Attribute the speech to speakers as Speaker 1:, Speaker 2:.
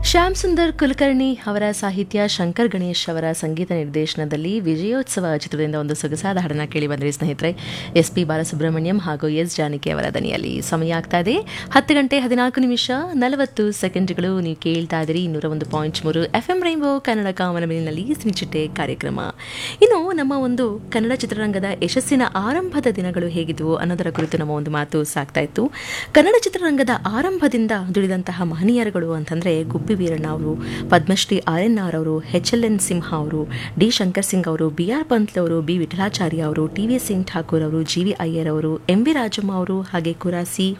Speaker 1: ಶ್ಯಾಮ್ ಸುಂದರ್ ಕುಲಕರ್ಣಿ ಅವರ ಸಾಹಿತ್ಯ ಶಂಕರ್ ಗಣೇಶ್ ಅವರ ಸಂಗೀತ ನಿರ್ದೇಶನದಲ್ಲಿ ವಿಜಯೋತ್ಸವ ಚಿತ್ರದಿಂದ ಒಂದು ಸೊಗಸಾದ ಹಾಡನ್ನ ಕೇಳಿ ಬಂದ್ರಿ ಸ್ನೇಹಿತರೆ ಎಸ್ ಪಿ ಬಾಲಸುಬ್ರಹ್ಮಣ್ಯಂ ಹಾಗೂ ಎಸ್ ಜಾನಕಿ ಅವರ ದನಿಯಲ್ಲಿ ಸಮಯ ಆಗ್ತಾ ಇದೆ ಹತ್ತು ಗಂಟೆ ಹದಿನಾಲ್ಕು ನಿಮಿಷ ನಲವತ್ತು ಸೆಕೆಂಡ್ಗಳು ನೀವು ಕೇಳ್ತಾ ಇದ್ದೀರಿ ಇನ್ನೂರ ಒಂದು ಪಾಯಿಂಟ್ ಮೂರು ಎಫ್ ಎಂ ರೈನ್ಬೋ ಕನ್ನಡ ಕಾಮನಬಿಲಿನಲ್ಲಿ ಸಿನಿಚಿಟ್ಟೆ ಕಾರ್ಯಕ್ರಮ ಇನ್ನು ನಮ್ಮ ಒಂದು ಕನ್ನಡ ಚಿತ್ರರಂಗದ ಯಶಸ್ಸಿನ ಆರಂಭದ ದಿನಗಳು ಹೇಗಿದ್ವು ಅನ್ನೋದರ ಕುರಿತು ನಮ್ಮ ಒಂದು ಮಾತು ಸಾಗ್ತಾ ಇತ್ತು ಕನ್ನಡ ಚಿತ್ರರಂಗದ ಆರಂಭದಿಂದ ದುಡಿದಂತಹ ಮಹನೀಯರುಗಳು ಅಂತಂದ್ರೆ ಗುಬ್ಬಿ ವೀರಣ್ಣ ಅವರು ಪದ್ಮಶ್ರೀ ಆರ್ ಎನ್ ಆರ್ ಅವರು ಎಚ್ ಎಲ್ ಎನ್ ಸಿಂಹ ಅವರು ಡಿ ಶಂಕರ್ ಸಿಂಗ್ ಅವರು ಬಿ ಆರ್ ಪಂತ್ ಅವರು ಬಿ ವಿಠಲಾಚಾರ್ಯ ಅವರು ಟಿ ವಿ ಸಿಂಗ್ ಠಾಕೂರ್ ಅವರು ಜಿ ವಿ ಅಯ್ಯರ್ ಅವರು ಎಂ ವಿ ರಾಜಮ್ಮ ಅವರು ಹಾಗೆ ಕುರಾಸಿ